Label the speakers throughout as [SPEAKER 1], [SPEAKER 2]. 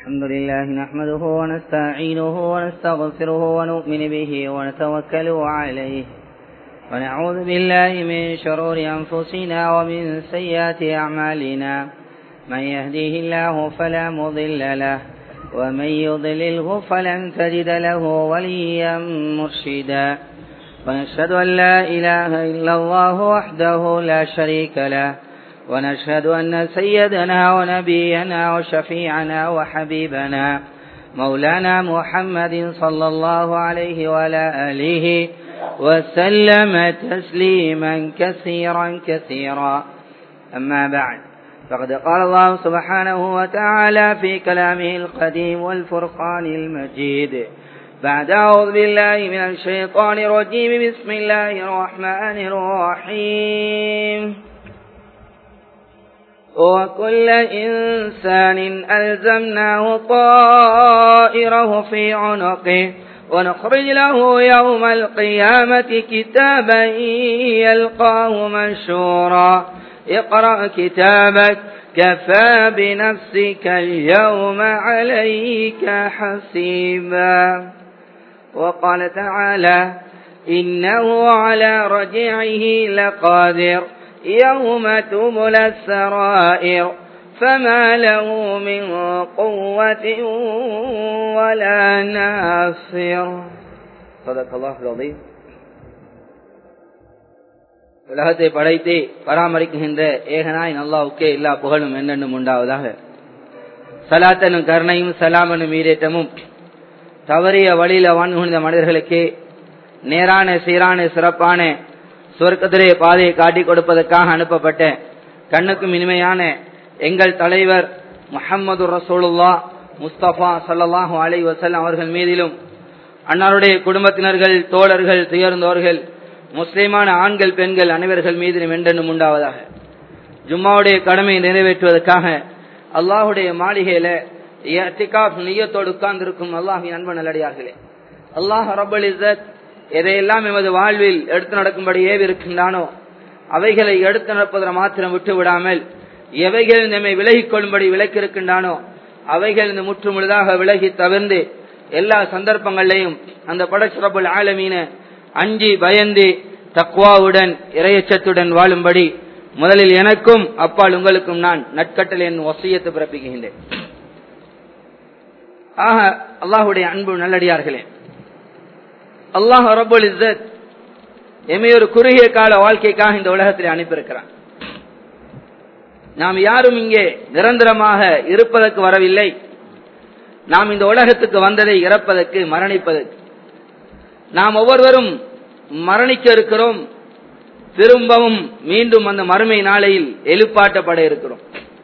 [SPEAKER 1] الحمد لله نحمده ونستعينه ونستغفره ونؤمن به ونتوكل عليه ونعوذ بالله من شرور أنفسنا ومن سيئات أعمالنا من يهديه الله فلا مضل له ومن يضلله فلن تجد له وليا مرشدا ونشهد أن لا إله إلا الله وحده لا شريك له ونشهد أن سيدنا ونبينا وشفيعنا وحبيبنا مولانا محمد صلى الله عليه وعلى آله وسلم تسليما كثيرا كثيرا أما بعد فقد قال الله سبحانه وتعالى في كلامه القديم والفرقان المجيد بعد أعوذ بالله من الشيطان الرجيم بسم الله الرحمن الرحيم وكل إنسان ألزمناه طائره في عنقه ونخرج له يوم القيامة كتابا يلقاه منشورا اقرأ كتابك كفى بنفسك اليوم عليك حسيبا وقال تعالى إنه على رجعه لقادر يوم تبلى السرائر فما له من قوة ولا ناصر صدق الله العظيم உலகத்தை படைத்து பராமரிக்கின்ற ஏகனாய் நல்லாவுக்கே எல்லா புகழும் என்னென்னும் உண்டாவதாக சலாத்தனும் கருணையும் சலாமனும் ஈரேற்றமும் தவறிய வழியில வாழ்ந்த மனிதர்களுக்கு நேரான சீரான சிறப்பான சொர்க்கத்திலே பாதையை காட்டிக் கொடுப்பதற்காக அனுப்பப்பட்ட கண்ணுக்கும் இனிமையான எங்கள் தலைவர் முஹம்மது ரசூலுல்லா முஸ்தபா சல்லாஹூ அலை வசல்லாம் அவர்கள் மீதிலும் அன்னாருடைய குடும்பத்தினர்கள் தோழர்கள் துயர்ந்தோர்கள் முஸ்லிமான ஆண்கள் பெண்கள் அனைவர்கள் மீதிலும் என்றென்னும் உண்டாவதாக ஜும்மாவுடைய கடமையை நிறைவேற்றுவதற்காக அல்லாஹுடைய மாளிகையில நீயத்தோடு உட்கார்ந்திருக்கும் அல்லாஹின் அன்பு நல்லடியார்களே அல்லாஹ் ரபுல் இசத் எதையெல்லாம் எமது வாழ்வில் எடுத்து நடக்கும்படி ஏவிருக்கின்றானோ அவைகளை எடுத்து நடப்பதில் மாத்திரம் விட்டு விடாமல் எவைகள் நம்மை விலகிக் கொள்ளும்படி விலக்கிருக்கின்றானோ அவைகள் இந்த முற்று முழுதாக விலகி தவிர்ந்து எல்லா சந்தர்ப்பங்களையும் அந்த படச்சிறப்புள் ஆலமீன அஞ்சி பயந்து தக்வாவுடன் இரையச்சத்துடன் வாழும்படி முதலில் எனக்கும் அப்பால் உங்களுக்கும் நான் நட்கட்டல் என் வசியத்தை பிறப்பிக்கின்றேன் ஆக அல்லாஹுடைய அன்பு நல்லடியார்களே அல்லாஹ் ரபுல் இசத் எமை ஒரு குறுகிய கால வாழ்க்கைக்காக இந்த உலகத்தில் அனுப்பியிருக்கிறான் நாம் யாரும் இங்கே நிரந்தரமாக இருப்பதற்கு வரவில்லை நாம் இந்த உலகத்துக்கு வந்ததை இறப்பதற்கு மரணிப்பதற்கு நாம் ஒவ்வொருவரும் மரணிக்க இருக்கிறோம் திரும்பவும் மீண்டும் அந்த மறுமை நாளையில் எழுப்பாட்டப்பட இருக்கிறோம்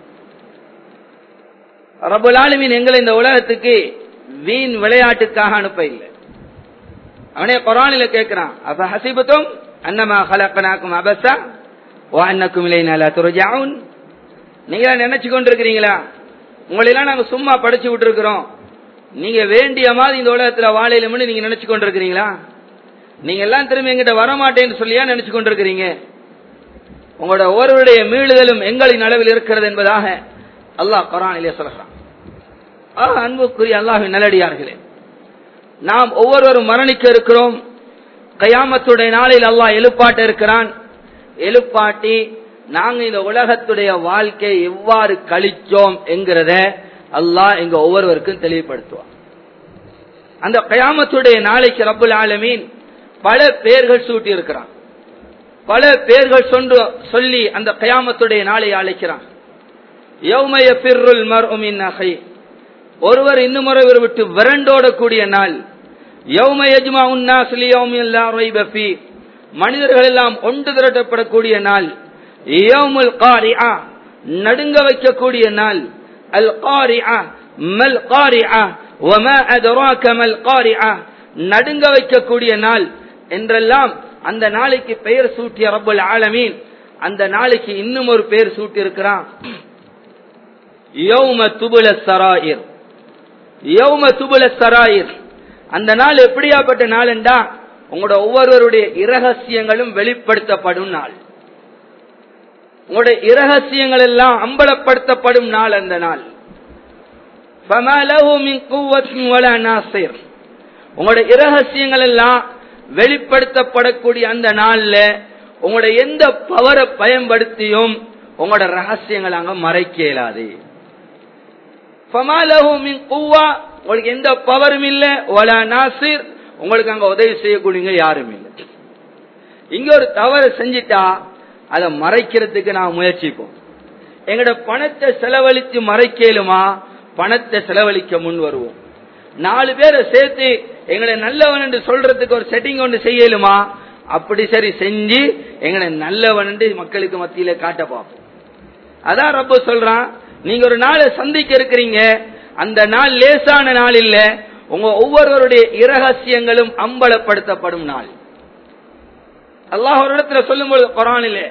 [SPEAKER 1] ரபுலாலுமின் எங்களை இந்த உலகத்துக்கு வீண் விளையாட்டுக்காக அனுப்ப இல்லை அவனே குரானில கேட்கிறான் அப்ப ஹசிபத்தும் அன்னமா கலக்கனாக்கும் அபசா ஓ அன்னக்கும் இல்லை நல்லா துரஜாவும் நீங்க நினைச்சு கொண்டிருக்கிறீங்களா உங்களெல்லாம் நாங்க சும்மா படிச்சு விட்டுருக்கிறோம் நீங்க வேண்டிய மாதிரி இந்த உலகத்துல வாழையிலும்னு நீங்க நினைச்சு கொண்டிருக்கிறீங்களா நீங்க எல்லாம் திரும்பி எங்கிட்ட வரமாட்டேன்னு சொல்லியா நினைச்சு கொண்டிருக்கிறீங்க உங்களோட ஒருவருடைய மீளுதலும் எங்களின் அளவில் இருக்கிறது என்பதாக அல்லாஹ் குரானிலே சொல்றான் அன்புக்குரிய அல்லாஹின் நல்லடியார்களே நாம் ஒவ்வொருவரும் மரணிக்க இருக்கிறோம் கயாமத்துடைய நாளில் அல்லாஹ் எழுப்பாட்ட இருக்கிறான் எழுப்பாட்டி நாங்க இந்த உலகத்துடைய வாழ்க்கையை எவ்வாறு கழிச்சோம் என்கிறத அல்லாஹ் எங்க ஒவ்வொருவருக்கும் தெளிவுபடுத்துவான் அந்த கயாமத்துடைய நாளைக்கு ரப்புல் ஆலமீன் பல பேர்கள் சூட்டி இருக்கிறான் பல பேர்கள் சொன்று சொல்லி அந்த கயாமத்துடைய நாளை அழைக்கிறான் யௌமய பிர்ருல் மர்உமின் நகை ஒருவர் இன்னும் ஒருவர் விட்டு விரண்டோடக்கூடிய நாள் மனிதர்கள் எல்லாம் ஒன்று திரட்டப்படக்கூடிய நாள் நடுங்க வைக்கக்கூடிய நாள் அல் காரிஆ மல் காரிஆ وما أدراك ما القارعة நடுங்க வைக்கக்கூடிய நாள் என்றெல்லாம் அந்த நாளைக்கு பெயர் சூட்டிய ரப்பல் ஆலமீன் அந்த நாளைக்கு இன்னும் ஒரு பெயர் சூட்டி இருக்கிறான் யௌம துபுல சராயிர் யௌம துபுல சராயிர் அந்த நாள் எப்படியாப்பட்ட நாள் என்றா உங்களோட ஒவ்வொருவருடைய இரகசியங்களும் வெளிப்படுத்தப்படும் நாள் உங்களுடைய இரகசியங்கள் எல்லாம் அம்பலப்படுத்தப்படும் நாள் அந்த நாள் فما له من قوة ولا ناصر உங்களுடைய இரகசியங்கள் எல்லாம் வெளிப்படுத்தப்படக்கூடிய அந்த நாள்ல உங்களுடைய எந்த பவரை பயன்படுத்தியும் உங்களோட ரகசியங்கள் அங்க மறைக்க இயலாது உங்களுக்கு எந்த பவரும் இல்ல ஒலா நாசிர் உங்களுக்கு அங்க உதவி செய்யக்கூடிய யாரும் இல்லை இங்க ஒரு தவறு செஞ்சிட்டா அதை மறைக்கிறதுக்கு நான் முயற்சிப்போம் எங்களோட பணத்தை செலவழித்து மறைக்கலுமா பணத்தை செலவழிக்க முன் வருவோம் நாலு பேரை சேர்த்து எங்களை நல்லவன் என்று சொல்றதுக்கு ஒரு செட்டிங் ஒன்று செய்யலுமா அப்படி சரி செஞ்சு எங்களை நல்லவன் என்று மக்களுக்கு மத்தியில காட்ட பார்ப்போம் அதான் ரொம்ப சொல்றான் நீங்க ஒரு நாளை சந்திக்க இருக்கிறீங்க அந்த நாள் லேசான நாள் இல்ல உங்க ஒவ்வொருவருடைய இரகசியங்களும் அம்பலப்படுத்தப்படும் நாள் அல்லாஹ் ஒரு இடத்துல சொல்லும்போது குரானிலே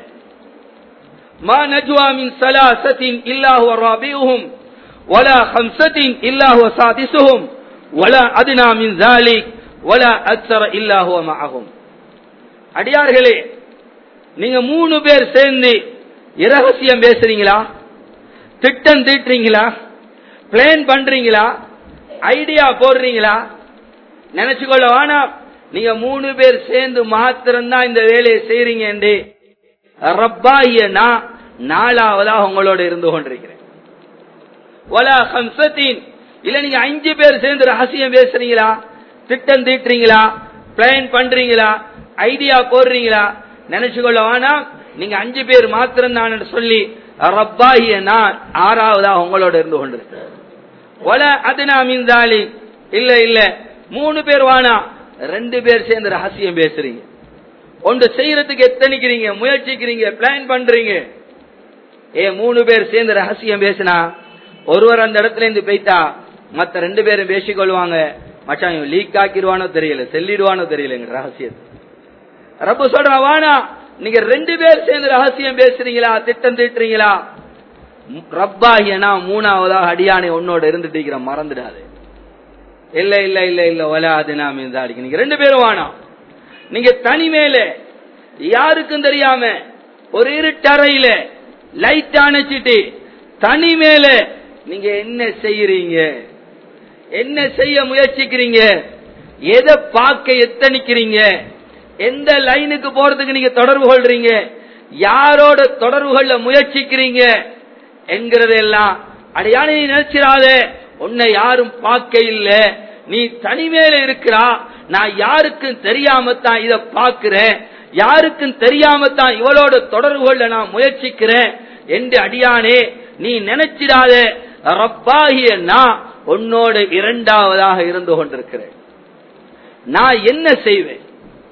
[SPEAKER 1] மா நஜ்வா மின் சலாசத்தின் இல்லாஹு ராபியுஹும் ولا خمسة إلا هو سادسهم ولا أدنى من ذلك ولا أكثر إلا هو معهم அடியார்களே நீங்க மூணு பேர் சேர்ந்து இரகசியம் பேசுறீங்களா திட்டம் தீட்டுறீங்களா பிளான் பண்றீங்களா ஐடியா போடுறீங்களா நினைச்சுக்கொள்ள வேணாம் நீங்க மூணு பேர் சேர்ந்து மாத்திரம்தான் இந்த வேலையை செய்றீங்க என்று ரப்பாகிய நான் நாலாவதாக உங்களோட இருந்து கொண்டிருக்கிறேன் வலா ஹம்சத்தின் இல்ல நீங்க அஞ்சு பேர் சேர்ந்து ரகசியம் பேசுறீங்களா திட்டம் தீட்டுறீங்களா பிளான் பண்றீங்களா ஐடியா போடுறீங்களா நினைச்சுக்கொள்ள வேணாம் நீங்க அஞ்சு பேர் மாத்திரம் தான் சொல்லி ரப்பாகிய நான் ஆறாவதா உங்களோட இருந்து கொண்டிருக்கிறேன் வல அதுனா மீன்தாலி இல்ல இல்ல மூணு பேர் வானா ரெண்டு பேர் சேர்ந்து ரகசியம் பேசுறீங்க ஒன்று செய்யறதுக்கு எத்தனைக்கிறீங்க முயற்சிக்கிறீங்க பிளான் பண்றீங்க ஏ மூணு பேர் சேர்ந்து ரகசியம் பேசினா ஒருவர் அந்த இடத்துல இருந்து போயிட்டா மத்த ரெண்டு பேரும் பேசிக்கொள்வாங்க மச்சான் இவன் லீக் ஆக்கிடுவானோ தெரியல செல்லிடுவானோ தெரியல ரகசியத்தை ரப்ப சொல்ற வானா நீங்க ரெண்டு பேர் சேர்ந்து ரகசியம் பேசுறீங்களா திட்டம் தீட்டுறீங்களா ரப்பாகியனா மூணாவதாக அடியானை உன்னோட இருந்துட்டு மறந்துடாது இல்ல இல்ல இல்ல இல்ல ஒலா அது நாம இந்த அடிக்க நீங்க ரெண்டு பேரும் வானாம் நீங்க தனிமேல யாருக்கும் தெரியாம ஒரு இருட்டறையில லைட் அணைச்சிட்டு தனிமேல நீங்க என்ன செய்யறீங்க என்ன செய்ய முயற்சிக்கிறீங்க எதை பார்க்க எத்தனிக்கிறீங்க எந்த லைனுக்கு போறதுக்கு நீங்க தொடர்பு கொள்றீங்க யாரோட தொடர்பு கொள்ள முயற்சிக்கிறீங்க என்கிறதெல்லாம் அடையாள நீ நினைச்சிடாத உன்னை யாரும் பார்க்க இல்ல நீ தனிமேல இருக்கிறா நான் யாருக்கும் தெரியாம தான் இத பாக்குறேன் யாருக்கும் தெரியாம தான் இவளோட தொடர்பு கொள்ள நான் முயற்சிக்கிறேன் என்று அடியானே நீ நினைச்சிடாத ரப்பாகிய நான் உன்னோட இரண்டாவதாக இருந்து கொண்டிருக்கிறேன் நான் என்ன செய்வேன்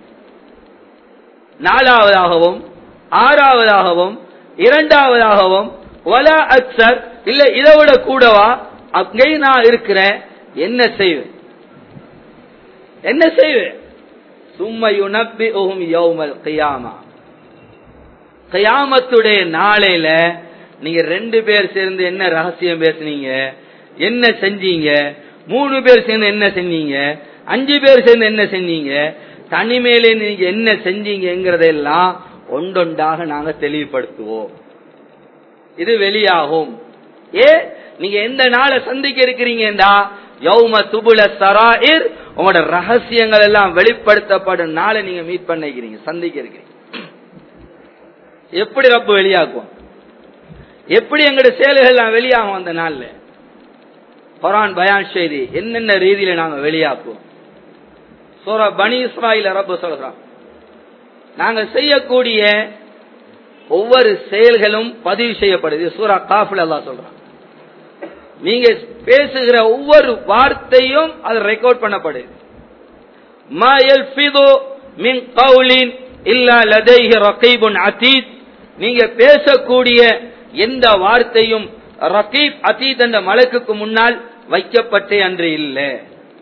[SPEAKER 1] நாலாவதாகவும் ஆறாவதாகவும் இரண்டாவதாகவும் வலா அக்சர் இல்ல இதை விட கூடவா அங்கேயும் நான் இருக்கிறேன் என்ன செய்வேன் என்ன செய்வேன் சும்மை உனப்பி ஓம் யௌமல் கையாமா கையாமத்துடைய நாளையில நீங்க ரெண்டு பேர் சேர்ந்து என்ன ரகசியம் பேசுனீங்க என்ன செஞ்சீங்க மூணு பேர் சேர்ந்து என்ன செஞ்சீங்க அஞ்சு பேர் சேர்ந்து என்ன செஞ்சீங்க தனிமையில நீங்க என்ன செஞ்சீங்கிறதெல்லாம் ஒன்றொன்றாக நாங்க தெளிவுபடுத்துவோம் இது வெளியாகும் ஏ நீங்க எந்த நாளை சந்திக்க இருக்கிறீங்கடா யௌம துபுல சராயிர் உங்களோட ரகசியங்கள் எல்லாம் வெளிப்படுத்தப்படும் நாளை நீங்க மீட் பண்ணிக்கிறீங்க சந்திக்க இருக்கிறீங்க எப்படி ரப்பு வெளியாக்குவோம் எப்படி எங்களுடைய செயல்கள் எல்லாம் வெளியாகும் அந்த நாள்ல குரான் பயான் செய்தி என்னென்ன ரீதியில நாங்க வெளியாக்குவோம் சூரா பனி இஸ்ராயில ரப்பு சொல்றான் நாங்க செய்யக்கூடிய ஒவ்வொரு செயல்களும் பதிவு செய்யப்படுது சூரா காஃபில் அல்லா சொல்றான் நீங்க பேசுகிற ஒவ்வொரு வார்த்தையும் அது ரெக்கார்ட் பண்ணப்படுது மா யல்ஃபிது மின் கவுலின் இல்லா லதைஹி ரகீபுன் அதீத் நீங்க பேசக்கூடிய எந்த வார்த்தையும் ரகீப் அதீத் என்ற மலக்குக்கு முன்னால் வைக்கப்பட்டே அன்று இல்லை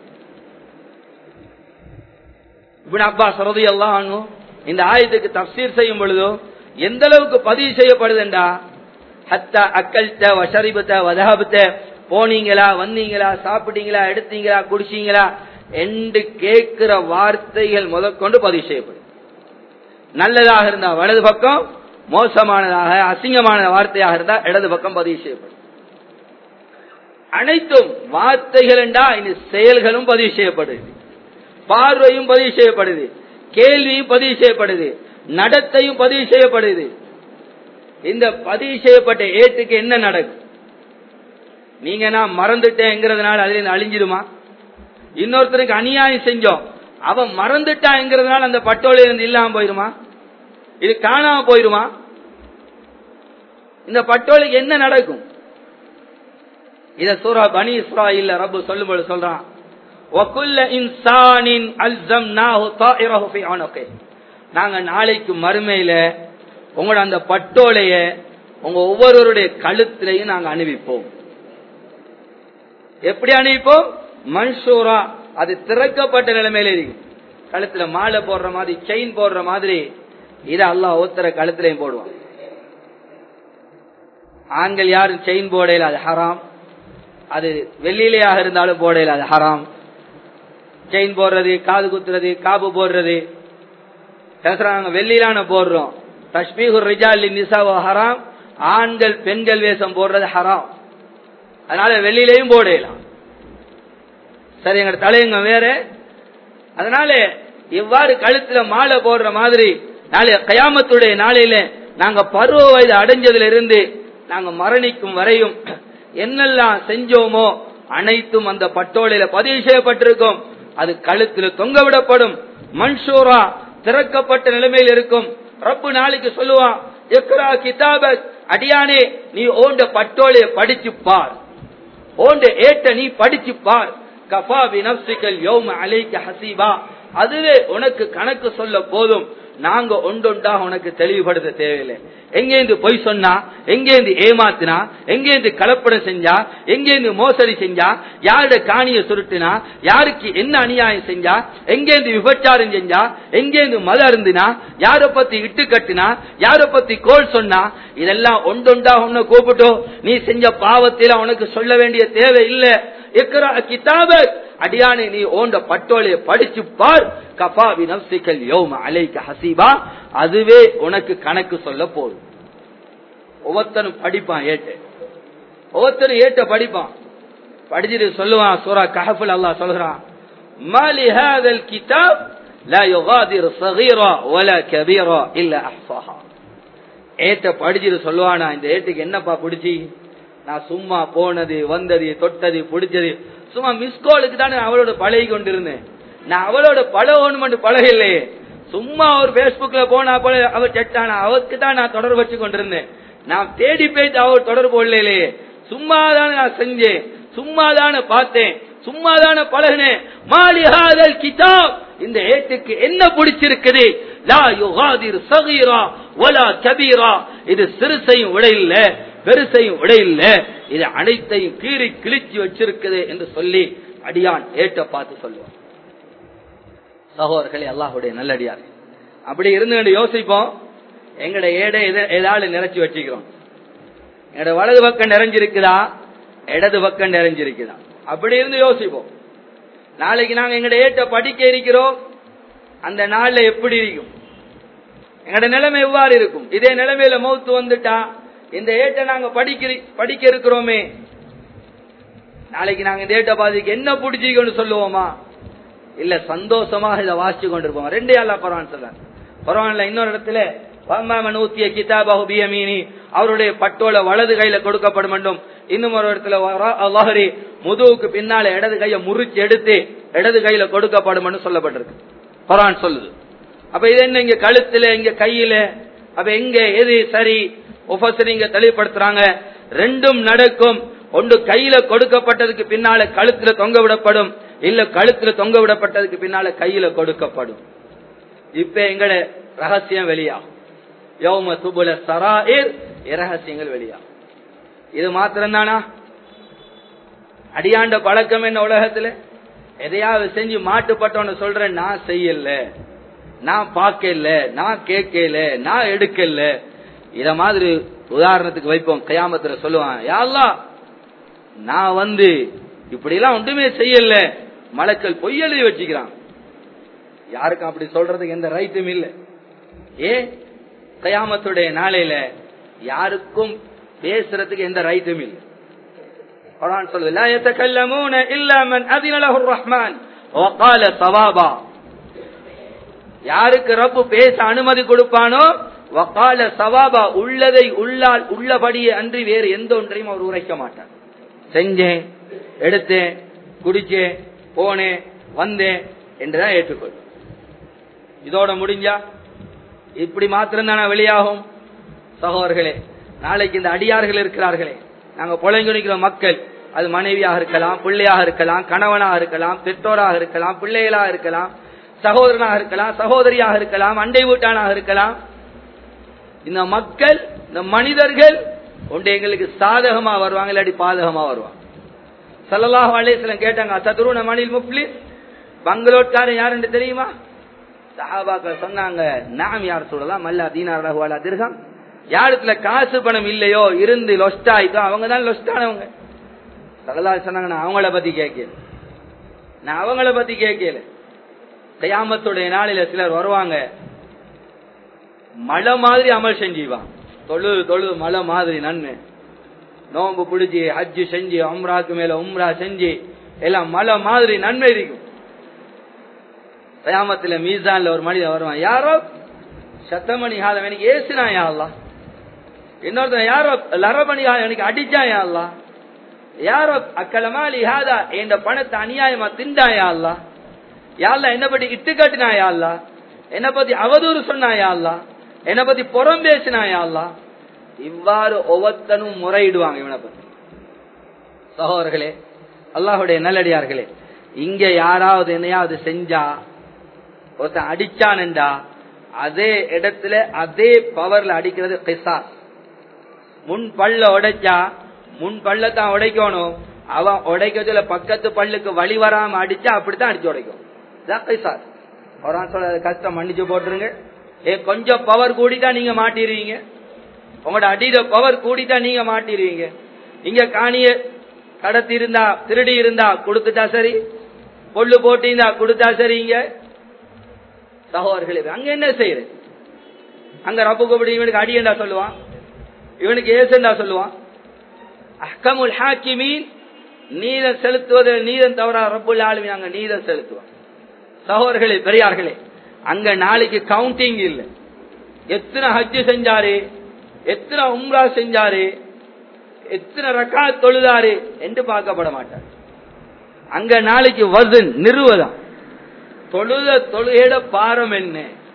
[SPEAKER 1] இப்னு அப்பாஸ் ரலியல்லாஹு அன்ஹு இந்த ஆயத்துக்கு தஃசீர் செய்யும் பொழுதோ எந்த அளவுக்கு பதிவு செய்யப்படுதுண்டா ஹத்தா அக்கல்த வஷரிபத்த வதஹபத்த போனீங்களா வந்தீங்களா சாப்பிட்டீங்களா எடுத்தீங்களா குடிச்சீங்களா என்று கேட்கிற வார்த்தைகள் முதற்கொண்டு பதிவு செய்யப்படும் நல்லதாக இருந்தா வலது பக்கம் மோசமானதாக அசிங்கமான வார்த்தையாக இருந்தா இடது பக்கம் பதிவு செய்யப்படும் அனைத்தும் வார்த்தைகள் என்றா இனி செயல்களும் பதிவு செய்யப்படுது பார்வையும் பதிவு செய்யப்படுது கேள்வியும் பதிவு செய்யப்படுது நடத்தையும் பதிவு செய்யப்படுது இந்த பதிவு செய்யப்பட்ட ஏட்டுக்கு என்ன நடக்கும் நீங்க நான் மறந்துட்டேங்கிறதுனால அதுல இருந்து அழிஞ்சிடுமா இன்னொருத்தருக்கு அநியாயம் செஞ்சோம் அவன் மறந்துட்டாங்கிறதுனால அந்த பட்டோல இருந்து இல்லாம போயிருமா இது காணாம போயிருமா இந்த பட்டோலுக்கு என்ன நடக்கும் இத சூரா பனி இஸ்ராயில் ரப்பு சொல்லும்போது சொல்றான் وَكُلَّ إِنسَانٍ أَلْزَمْنَاهُ طَائِرَهُ فِي عُنُقِهِ நாங்க நாளைக்கு மறுமையில உங்களோட அந்த பட்டோலைய உங்க ஒவ்வொருவருடைய கழுத்திலையும் நாங்க அணிவிப்போம் எப்படி அணிவிப்போம் மன்சூரா அது திறக்கப்பட்ட நிலைமையில இருக்கும் கழுத்துல மாலை போடுற மாதிரி செயின் போடுற மாதிரி இத அல்லாஹ் ஒருத்தர கழுத்திலையும் போடுவான் ஆண்கள் யாரும் செயின் போடையில அது ஹராம் அது வெள்ளியிலேயாக இருந்தாலும் போடையில அது ஹராம் செயின் போடுறது காது குத்துறது காப்பு போடுறது பேசுறாங்க வெள்ளியிலான போடுறோம் தஷ்பீகுர் ரிஜால் நிசாவோ ஹராம் ஆண்கள் பெண்கள் வேஷம் போடுறது ஹராம் அதனால வெள்ளியிலையும் போடலாம் சரி எங்க தலையங்க வேற அதனால இவ்வாறு கழுத்துல மாலை போடுற மாதிரி நாளைய கயாமத்துடைய நாளையில நாங்க பருவ வயது அடைஞ்சதுல இருந்து நாங்க மரணிக்கும் வரையும் என்னெல்லாம் செஞ்சோமோ அனைத்தும் அந்த பட்டோலையில பதிவு செய்யப்பட்டிருக்கும் அது கழுத்துல தொங்க விடப்படும் மன்சூரா திறக்கப்பட்ட நிலைமையில் இருக்கும் ரப்பு நாளைக்கு சொல்லுவான் எக்ரா கிதாபக் அடியானே நீ ஓண்ட பட்டோலைய படிச்சு பார் ஓண்ட ஏட்ட நீ படிச்சு பார் கஃபா வினப்சிக்கல் யோம அலைக்க ஹசீபா அதுவே உனக்கு கணக்கு சொல்ல போதும் நாங்க ஒண்டொண்டா உனக்கு தெளிவுபடுத்த தேவையில்லை எங்கேந்து பொய் சொன்னா எங்கேந்து ஏமாத்தினா எங்கேந்து கலப்படம் செஞ்சா எங்கேந்து மோசடி செஞ்சா யாரோட காணிய சுருட்டினா யாருக்கு என்ன அநியாயம் செஞ்சா எங்கேந்து விபச்சாரம் செஞ்சா எங்கேந்து மத அருந்தினா யார பத்தி இட்டு கட்டினா யார பத்தி கோல் சொன்னா இதெல்லாம் ஒண்டொண்டா உன்னை கூப்பிட்டோ நீ செஞ்ச பாவத்தில உனக்கு சொல்ல வேண்டிய தேவை இல்லை எக்கரா கிதாப அடியானை நீ ஓண்ட பட்டோலைய படிச்சு பார் கஃபாவி நப்சிக்கல் யோம அலைக்க ஹசீபா அதுவே உனக்கு கணக்கு சொல்ல போதும் ஒவ்வொருத்தனும் படிப்பான் ஏட்டு ஒவ்வொருத்தரும் ஏட்ட படிப்பான் படிச்சுட்டு சொல்லுவான் சூரா கஹஃபுல் அல்லாஹ் சொல்றான் மாலி ஹாதல் கிதாப் لا يغادر صغيرا ولا كبيرا الا احصاها ஏட்ட படிச்சுட்டு சொல்லுவானா இந்த ஏட்டுக்கு என்னப்பா பிடிச்சி நான் சும்மா போனது வந்தது தொட்டது பிடிச்சது சும்மா மிஸ்கோலுக்கு தானே அவளோட பழகி கொண்டிருந்தேன் நான் அவளோட பழகணும் பழகலையே சும்மா ஒரு பேஸ்புக்ல போனா போல அவ செட்டானா அவருக்கு தான் நான் தொடர்பு வச்சு கொண்டிருந்தேன் நான் தேடி போயிட்டு அவர் தொடர்பு இல்லையே சும்மா தானே நான் செஞ்சேன் சும்மா தானே பார்த்தேன் சும்மா தானே பழகினேன் மாலிஹாதல் கிதாப் இந்த ஏட்டுக்கு என்ன பிடிச்சிருக்குது லா யுகாதிர் சகீரா வலா கபீரா இது சிறுசையும் விட இல்ல பெருசையும் விட இல்ல இது அனைத்தையும் கீறி கிழிச்சு வச்சிருக்குது என்று சொல்லி அடியான் ஏட்ட பார்த்து சொல்லுவான் சகோதரர்களே அல்லாஹுடைய நல்லடியார் அப்படி இருந்து யோசிப்போம் எங்கட ஏடை ஏதாவது நிறைச்சு வச்சுக்கிறோம் எங்கட வலது பக்கம் நிறைஞ்சிருக்குதா இடது பக்கம் நிறைஞ்சிருக்குதா அப்படி இருந்து யோசிப்போம் நாளைக்கு நாங்க எங்கட ஏட்ட படிக்க இருக்கிறோம் அந்த நாள்ல எப்படி இருக்கும் எங்கட நிலைமை எவ்வாறு இருக்கும் இதே நிலைமையில மௌத்து வந்துட்டா இந்த ஏட்டை நாங்க படிக்க படிக்க இருக்கிறோமே நாளைக்கு நாங்க இந்த ஏட்ட பாதிக்கு என்ன பிடிச்சிக்கன்னு சொல்லுவோமா இல்ல சந்தோஷமாக இதை வாசிச்சு கொண்டிருப்போம் ரெண்டே அல்லா பரவான் சொல்ல பரவான்ல இன்னொரு இடத்துல ஊத்திய கிதாபாஹு பியமீனி அவருடைய பட்டோல வலது கையில கொடுக்கப்படும் என்றும் இன்னும் ஒரு இடத்துல அல்லாஹரி முதுவுக்கு பின்னால இடது கையை முறிச்சு எடுத்து இடது கையில கொடுக்கப்படும் சொல்லப்பட்டிருக்கு பரான் சொல்லுது அப்ப இது என்ன இங்க கழுத்துல இங்க கையில அப்ப எங்க எது சரி ஒஃபசர் இங்க தெளிவுபடுத்துறாங்க ரெண்டும் நடக்கும் ஒன்று கையில கொடுக்கப்பட்டதுக்கு பின்னால கழுத்துல தொங்க விடப்படும் இல்ல கழுத்துல தொங்க விடப்பட்டதுக்கு பின்னால கையில கொடுக்கப்படும் இப்ப எங்கட ரகசியம் வெளியாகும் யௌம துபுல சராயிர் இரகசியங்கள் வெளியாகும் இது மாத்திரம் தானா அடியாண்ட பழக்கம் என்ன உலகத்துல எதையாவது செஞ்சு மாட்டுப்பட்டவன சொல்றேன் நான் செய்யல நான் பார்க்கல நான் கேட்கல நான் எடுக்கல இத மாதிரி உதாரணத்துக்கு வைப்போம் கயாமத்துல சொல்லுவான் யாழ்லா நான் வந்து இப்படி எல்லாம் ஒன்றுமே செய்யல மலக்கள் பொய்யெழுதி வச்சுக்கிறான் யாருக்கும் அப்படி சொல்றதுக்கு எந்த ரைட்டும் இல்ல ஏ கயாமத்துடைய நாளையில யாருக்கும் பேசுறதுக்கு எந்த ரைட்டும் இல்லை குர்ஆன் சொல்லுது லா யதகல்லமூன இல்லா மன் அஸின லஹு ரஹ்மான் வகால ஸவாபா யாருக்கு ரப்பு பேச அனுமதி கொடுப்பானோ வகால சவாபா உள்ளதை உள்ளால் உள்ளபடியே அன்றி வேறு எந்த ஒன்றையும் அவர் உரைக்க மாட்டார் செஞ்சேன் எடுத்தேன் குடிச்சேன் போனேன் வந்தேன் என்றுதான் ஏற்றுக்கொள் இதோட முடிஞ்சா இப்படி மாத்திரம் தானே வெளியாகும் சகோதரர்களே நாளைக்கு இந்த அடியார்கள் இருக்கிறார்களே நாங்க புழைங்குடிக்கிற மக்கள் அது மனைவியாக இருக்கலாம் பிள்ளையாக இருக்கலாம் கணவனாக இருக்கலாம் பெற்றோராக இருக்கலாம் பிள்ளைகளாக இருக்கலாம் சகோதரனாக இருக்கலாம் சகோதரியாக இருக்கலாம் அண்டை வீட்டானாக இருக்கலாம் இந்த மக்கள் இந்த மனிதர்கள் ஒன்று எங்களுக்கு சாதகமா வருவாங்க இல்லாட்டி பாதகமா வருவாங்க சல்லல்லாஹு அலைஹிஸ்ஸலாம் கேட்டாங்க சதுருன மணில் முப்ளி பங்களோட்காரன் யாருன்னு தெரியுமா சஹாபாக்கள் சொன்னாங்க நாம் யார் சொல்லலாம் மல்லா தீனார் ரகுவாலா திருகம் யாருக்குல காசு பணம் இல்லையோ இருந்து லொஸ்ட் ஆயிட்டோ அவங்க தான் லொஸ்ட் ஆனவங்க சல்லல்லா சொன்னாங்க நான் அவங்கள பத்தி கேட்கல நான் அவங்கள பத்தி கேட்கல கயாமத்துடைய நாளில சிலர் வருவாங்க மழை மாதிரி அமல் செஞ்சுவான் தொழு தொழு மழை மாதிரி நன்மை நோம்பு பிடிச்சி ஹஜ்ஜு செஞ்சு உம்ராக்கு மேல உம்ரா செஞ்சு எல்லாம் மழை மாதிரி நன்மை இருக்கும் கயாமத்துல மீசான்ல ஒரு மனிதன் வருவான் யாரோ சத்தமணி ஹாதம் எனக்கு ஏசுனா யாழ்லா இன்னொருத்தன் யாரோ லரபணி ஹாதம் எனக்கு அடிச்சா யாழ்லா யாரோ அக்கலமாலி ஹாதா என் பணத்தை அநியாயமா திண்டாயா அல்லா யாழ்லா என்ன பத்தி இட்டு கட்டினாயா அல்லா என்ன பத்தி அவதூறு சொன்னாயா அல்லா என்ன பத்தி புறம் பேசினாயா அல்லா இவ்வாறு ஒவ்வொருத்தனும் முறையிடுவாங்க இவனை பத்தி சகோதரர்களே அல்லாஹுடைய நல்லடியார்களே இங்க யாராவது என்னையாவது செஞ்சா ஒருத்தன் அடிச்சான்டா அதே இடத்துல அதே பவர்ல அடிக்கிறது கிசாஸ் முன் பல்ல உடைச்சா முன் பல்லத்தான் உடைக்கணும் அவன் உடைக்கிறதுல பக்கத்து பல்லுக்கு வழி வராம அடிச்சா அப்படித்தான் அடிச்சு உடைக்கும் சார் ஒரு சொல்ல கஷ்டம் மன்னிச்சு போட்டுருங்க ஏ கொஞ்சம் பவர் கூடிட்டா நீங்க மாட்டிடுவீங்க உங்களோட அடியில பவர் கூடிட்டா நீங்க மாட்டிடுவீங்க இங்க காணிய கடத்தி இருந்தா திருடி இருந்தா கொடுத்துட்டா சரி பொல்லு போட்டிருந்தா கொடுத்தா சரிங்க சகோதரர்களே அங்க என்ன செய்யுது அங்க ரப்பு கபடி இவனுக்கு அடியண்டா சொல்லுவான் இவனுக்கு ஏசண்டா சொல்லுவான் அஹ்கமுல் ஹாக்கிமீன் நீதம் செலுத்துவது நீதம் தவறா ரப்புல் ஆளுமே அங்க நீதம் செலுத்துவான் சகோதரர்களே பெரியார்களே அங்க நாளைக்கு கவுண்டிங் இல்லை எத்தனை ஹஜ்ஜு செஞ்சாரு எத்தனை உம்ரா செஞ்சாரு எத்தனை ரக்கா தொழுதாரு என்று பார்க்கப்பட மாட்டார் அங்க நாளைக்கு வசன் நிறுவதம் தொழுத தொழுகையோட பாரம் என்ன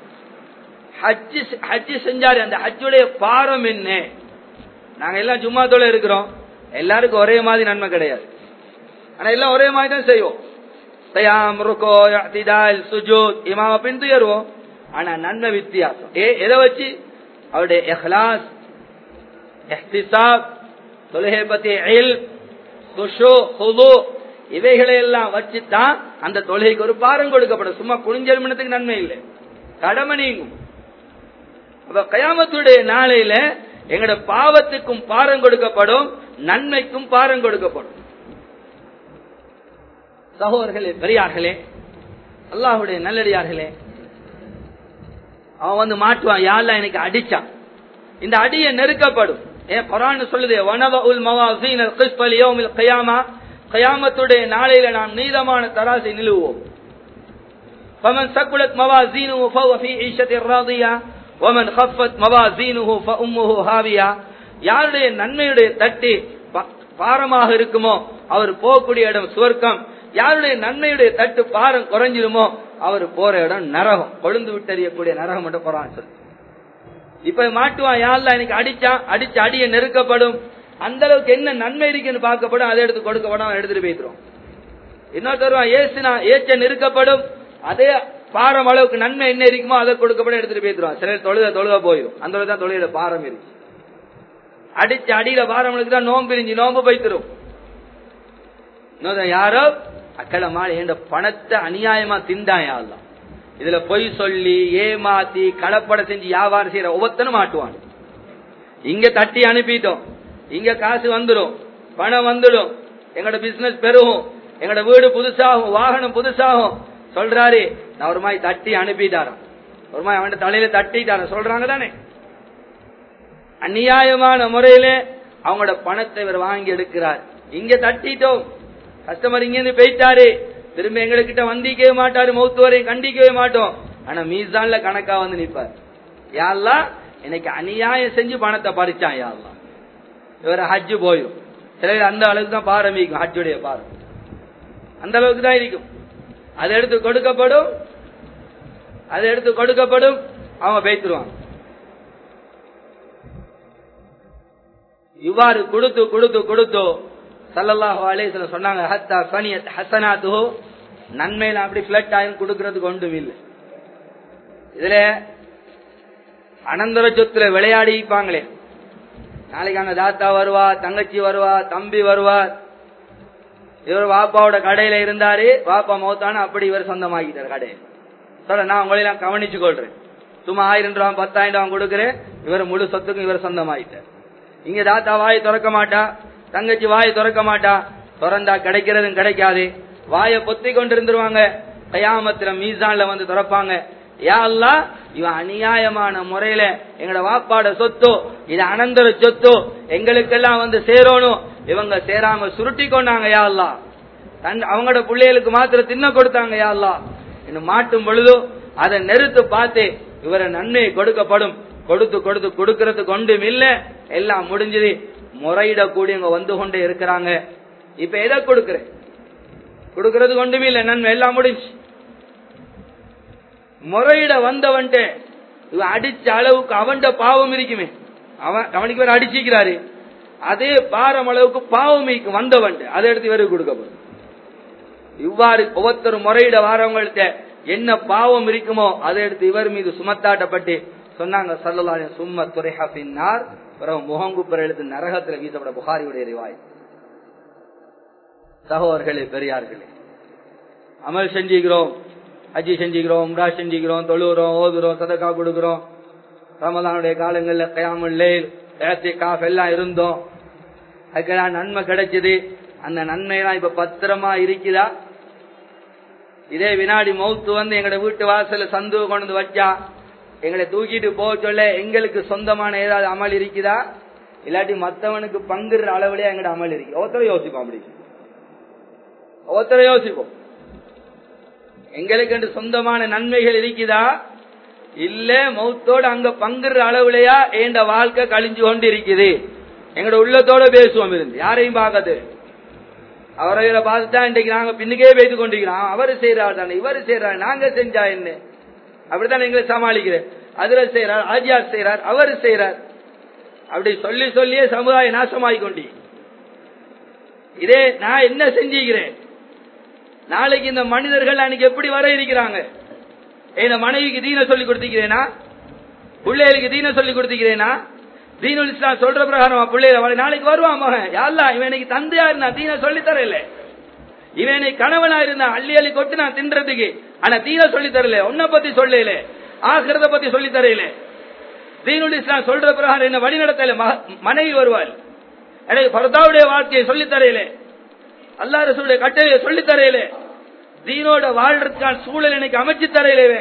[SPEAKER 1] ஹஜ்ஜு ஹஜ்ஜு செஞ்சாரு அந்த ஹஜ்ஜுடைய பாரம் என்ன நாங்க எல்லாம் சும்மா தொலை இருக்கிறோம் எல்லாருக்கும் ஒரே மாதிரி நன்மை கிடையாது ஆனா எல்லாம் ஒரே மாதிரி தான் செய்வோம் தயாம் ருக்கோ திதால் சுஜூத் இமாம பின்துயருவோம் ஆனா நன்மை வித்தியாசம் ஏ எதை வச்சு அவருடைய எஹ்லாஸ் எஹ்திசாப் தொழுகை பத்தி இல் குஷு ஹுது இவைகளை எல்லாம் வச்சுதான் அந்த தொழுகைக்கு ஒரு பாரம் கொடுக்கப்படும் சும்மா குனிஞ்செருமணத்துக்கு நன்மை இல்லை கடமை நீங்கும் அப்ப கயாமத்துடைய நாளையில எங்கட பாவத்துக்கும் பாரம் கொடுக்கப்படும் நன்மைக்கும் பாரம் கொடுக்கப்படும் சகோதரர்களே பெரியார்களே அல்லாஹுடைய நல்லடியார்களே அவன் வந்து மாட்டுவான் யாரெல்லாம் எனக்கு அடிச்சான் இந்த அடிய நெருக்கப்படும் ஏன் குரான் சொல்லுது வனவ உல் மவாசீன் கிஸ்பல் யோமில் கயாமா கயாமத்துடைய நாளையில நாம் நீதமான தராசை நிலுவோம் فمن ثقلت موازينه فهو في عيشة راضية ومن خفت موازينه فأمه هاوية யாருடைய நன்மையுடைய தட்டி பாரமாக இருக்குமோ அவர் போகக்கூடிய இடம் சுவர்க்கம் யாருடைய நன்மையுடைய தட்டு பாரம் குறைஞ்சிருமோ அவர் போற இடம் நரகம் கொழுந்து விட்டறியக்கூடிய நரகம் மட்டும் போறான் சொல்லு இப்ப மாட்டுவான் யாருல எனக்கு அடிச்சான் அடிச்சு அடிய நெருக்கப்படும் அந்த அளவுக்கு என்ன நன்மை இருக்குன்னு பார்க்கப்படும் அதை எடுத்து கொடுக்கப்படும் எடுத்துட்டு போயிடுறோம் இன்னொருத்தருவா ஏசுனா ஏச்ச நெருக்கப்படும் அதே பாரம் அளவுக்கு நன்மை என்ன இருக்குமோ அதை கொடுக்கப்படும் எடுத்துட்டு போயிடுவான் சிலர் தொழுத தொழுத போயிடும் அந்த தான் தொழில பாரம் இருக்கு அடிச்சு அடியில பாரம் தான் நோம்பு பிரிஞ்சு நோம்பு போய்த்திரும் யாரோ அக்கலமா என்ற பணத்தை அநியாயமா திண்டாயாலாம் இதுல பொய் சொல்லி ஏமாத்தி கலப்பட செஞ்சு வியாபாரம் செய்யற ஒவ்வொருத்தனும் மாட்டுவான் இங்க தட்டி அனுப்பிட்டோம் இங்க காசு வந்துடும் பணம் வந்துடும் எங்களோட பிசினஸ் பெருகும் எங்களோட வீடு புதுசாகும் வாகனம் புதுசாகும் சொல்றாரு நான் ஒரு மாதிரி தட்டி அனுப்பிட்டாராம் ஒரு மாதிரி அவன் தலையில தட்டிட்டார சொல்றாங்க தானே அநியாயமான முறையில அவங்களோட பணத்தை இவர் வாங்கி எடுக்கிறார் இங்க தட்டிட்டோம் கஸ்டமர் இங்க இருந்து போயிட்டாரு திரும்ப எங்ககிட்ட வந்திக்கவே மாட்டாரு மௌத்து வரையும் கண்டிக்கவே மாட்டோம் ஆனா மீசான்ல கணக்கா வந்து நிப்பார் யாரெல்லாம் எனக்கு அநியாயம் செஞ்சு பணத்தை பறிச்சான் யாரெல்லாம் இவர் ஹஜ்ஜு போயும் சிலர் அந்த அளவுக்கு தான் பாரம்பிக்கும் ஹஜ்ஜுடைய பாரம் அந்த அளவுக்கு தான் இருக்கும் அதை எடுத்து கொடுக்கப்படும் அதை எடுத்து கொடுக்கப்படும் அவங்க பேத்துருவாங்க இவ்வாறு கொடுத்து கொடுத்து கொடுத்து சல்லல்லாஹு அலைஹி சொன்னாங்க ஹத்தா சனியத் ஹசனாத்து நன்மையில அப்படி பிளட் ஆயும் கொடுக்கறதுக்கு ஒன்றும் இல்லை இதுல அனந்தர சொத்துல விளையாடிப்பாங்களே நாளைக்கு அங்க தாத்தா வருவா தங்கச்சி வருவா தம்பி வருவார் இவர் வாப்பாவோட கடையில இருந்தாரு வாப்பா மௌத்தான அப்படி இவர் சொந்தமாக்கிட்டார் கடையை சொல்ல நான் உங்களையெல்லாம் கவனிச்சு கொள்றேன் சும்மா ஆயிரம் ரூபாய் பத்தாயிரம் ரூபாய் கொடுக்குறேன் இவர் முழு சொத்துக்கும் இவர் சொந்தமாயிட்டார் இங்க தாத்தா வாய் திறக்க மாட்டா தங்கச்சி வாய் திறக்க மாட்டா திறந்தா கிடைக்கிறதும் கிடைக்காது வாயை பொத்தி கொண்டு இருந்துருவாங்க கயாமத்துல மீசான்ல வந்து திறப்பாங்க யா அல்லா இவன் அநியாயமான முறையில எங்கட வாப்பாட சொத்தோ இது அனந்தர சொத்தோ எங்களுக்கெல்லாம் வந்து சேரணும் இவங்க சேராம சுருட்டி கொண்டாங்க யா அல்லா தன் அவங்களோட பிள்ளைகளுக்கு மாத்திர தின்ன கொடுத்தாங்க யா அல்லா இன்னும் மாட்டும் பொழுதோ அதை நெருத்து பார்த்து இவரை நன்மை கொடுக்கப்படும் கொடுத்து கொடுத்து கொடுக்கறதுக்கு ஒன்றும் இல்ல எல்லாம் முடிஞ்சது முறையிடக்கூடியவங்க வந்து கொண்டே இருக்கிறாங்க இப்ப எதை கொடுக்கிறேன் கொடுக்கறதுக்கு ஒன்றுமே இல்லை நன்மை எல்லாம் முடிஞ்சு முறையிட வந்தவன்ட்டு இவன் அடிச்ச அளவுக்கு அவன்ட பாவம் இருக்குமே அவன் அவனுக்கு வேற அடிச்சிக்கிறாரு அதே பாரம் அளவுக்கு பாவம் வந்தவன் அதை எடுத்து இவருக்கு கொடுக்கப்படும் இவ்வாறு ஒவ்வொருத்தரும் முறையிட வாரவங்கள்ட்ட என்ன பாவம் இருக்குமோ அதை எடுத்து இவர் மீது சுமத்தாட்டப்பட்டு சொன்னாங்க சல்லல்லா சும்ம துறைஹா பின்னார் பிறகு முகங்குப்புற எழுத்து நரகத்துல வீசப்பட புகாரியுடைய ரிவாய் சகோதர்களே பெரியார்களே அமல் செஞ்சுக்கிறோம் ஹஜ்ஜி செஞ்சுக்கிறோம் உம்ரா செஞ்சுக்கிறோம் தொழுகிறோம் ஓதுறோம் சதக்கா கொடுக்கிறோம் ரமதானுடைய காலங்கள்ல கயாமுல்லே காஃப் எல்லாம் இருந்தோம் அதுக்கெல்லாம் நன்மை கிடைச்சது அந்த நன்மையெல்லாம் இப்ப பத்திரமா இருக்குதா இதே வினாடி மௌத்து வந்து எங்கட வீட்டு வாசல்ல சந்து கொண்டு வந்து வச்சா எங்களை தூக்கிட்டு போக சொல்ல எங்களுக்கு சொந்தமான ஏதாவது அமல் இருக்குதா இல்லாட்டி மத்தவனுக்கு பங்குற அளவுலயே எங்கட அமல் இருக்கு ஒருத்தர யோசிப்போம் அப்படி ஒருத்தர யோசிப்போம் எங்களுக்கு என்று சொந்தமான நன்மைகள் இருக்குதா இல்ல மௌத்தோட அங்க பங்குற அளவுலயா என்ற வாழ்க்கை கழிஞ்சு கொண்டு இருக்குது எங்கட உள்ளத்தோட பேசுவோம் இருந்து யாரையும் பார்க்காது அவரை பார்த்துட்டா இன்றைக்கு நாங்க பின்னுக்கே பேசி கொண்டிருக்கிறோம் அவரு செய்யறாரு தானே இவரு செய்யறாரு நாங்க செஞ்சா என்ன அப்படித்தான் எங்களை சமாளிக்கிறேன் அதுல செய்யறார் ஆஜியார் செய்யறார் அவரு செய்யறார் அப்படி சொல்லி சொல்லியே சமுதாய நாசமாகி கொண்டி இதே நான் என்ன செஞ்சுக்கிறேன் நாளைக்கு இந்த மனிதர்கள் அன்னைக்கு எப்படி வர இருக்கிறாங்க இந்த மனைவிக்கு தீன சொல்லி கொடுத்துக்கிறேனா பிள்ளைகளுக்கு தீன சொல்லி கொடுத்துக்கிறேனா தீனுல் இஸ்லாம் சொல்ற பிரகாரம் பிள்ளைகள் நாளைக்கு வருவான் மகன் யாழ்லா இவன் இன்னைக்கு தந்தையா இருந்தா தீன சொல்லி தரல இவன் இன்னைக்கு கணவனா இருந்தா அள்ளி அள்ளி கொட்டு நான் தின்றதுக்கு ஆனா தீன சொல்லி தரல உன்னை பத்தி சொல்லல ஆகிறத பத்தி சொல்லி தரையில தீனுல் இஸ்லாம் சொல்ற பிரகாரம் என்ன வழி நடத்தல மனைவி வருவாள் எனக்கு பரதாவுடைய வாழ்க்கையை சொல்லி தரையில அல்லா ரசூடைய கட்டளையை சொல்லி தரையில தீனோட வாழ்றதுக்கான சூழல் எனக்கு அமைச்சு தரையிலே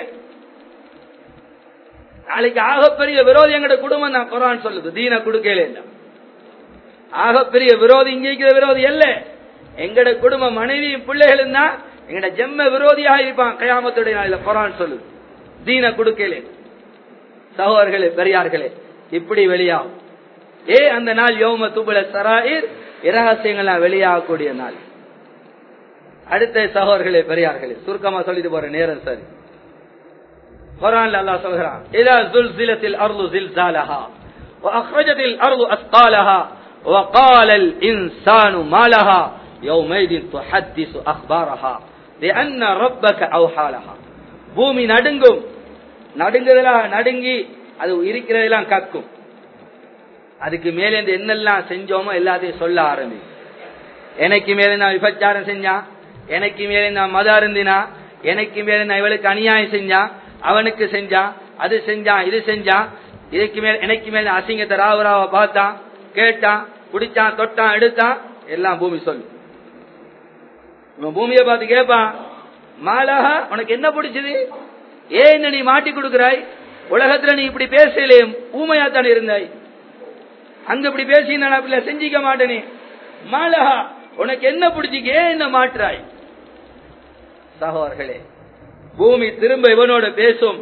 [SPEAKER 1] நாளைக்கு ஆகப்பெரிய விரோதி எங்கட குடும்பம் தான் குரான் சொல்லுது தீன கொடுக்கல ஆகப்பெரிய விரோதி இங்க இருக்கிற விரோதி அல்ல எங்கட குடும்ப மனைவியும் பிள்ளைகளும் தான் எங்கட ஜெம்ம விரோதியாக இருப்பான் கயாமத்துடைய நாளில குரான் சொல்லுது தீன கொடுக்கல சகோதரர்களே பெரியார்களே இப்படி வெளியாகும் ஏ அந்த நாள் யோம துபுல சராயிர் இரகசியங்கள்லாம் வெளியாகக்கூடிய நாள் அடுத்த சகோதரர்களே பெரியார்களே சுருக்கமா சொல்லிட்டு போற நேரம் சரி குரான்ல அல்லாஹ் சொல்றான் இதா زلزلت الارض زلزالها واخرجت الارض اثقالها وقال الانسان ما لها يومئذ تحدث اخبارها لان ربك اوحى لها பூமி நடுங்கும் நடுங்குதெல்லாம் நடுங்கி அது இருக்கிறதெல்லாம் கக்கும் அதுக்கு மேலே இருந்து என்னெல்லாம் செஞ்சோமோ எல்லாத்தையும் சொல்ல ஆரம்பி எனக்கு மேலே நான் விபச்சாரம் செஞ்சான் எனக்கு மேலே நான் மத அருந்தினா எனக்கு மேலே நான் இவளுக்கு அநியாயம் செஞ்சான் அவனுக்கு செஞ்சான் அது செஞ்சான் இது செஞ்சான் இதுக்கு மேல எனக்கு மேல அசிங்கத்தை ராவராவ பார்த்தான் கேட்டான் குடிச்சான் தொட்டான் எடுத்தான் எல்லாம் பூமி சொல்லு இவன் பூமியை பார்த்து கேட்பான் மாலாகா உனக்கு என்ன பிடிச்சது ஏன் நீ மாட்டி கொடுக்கிறாய் உலகத்துல நீ இப்படி பேசலே ஊமையா தானே இருந்தாய் அங்க இப்படி பேசி நான் அப்படி செஞ்சிக்க மாட்டேனே மாலஹா உனக்கு என்ன பிடிச்சிக்க ஏன் என்ன மாற்றாய் சகோதரர்களே பூமி திரும்ப இவனோட பேசும்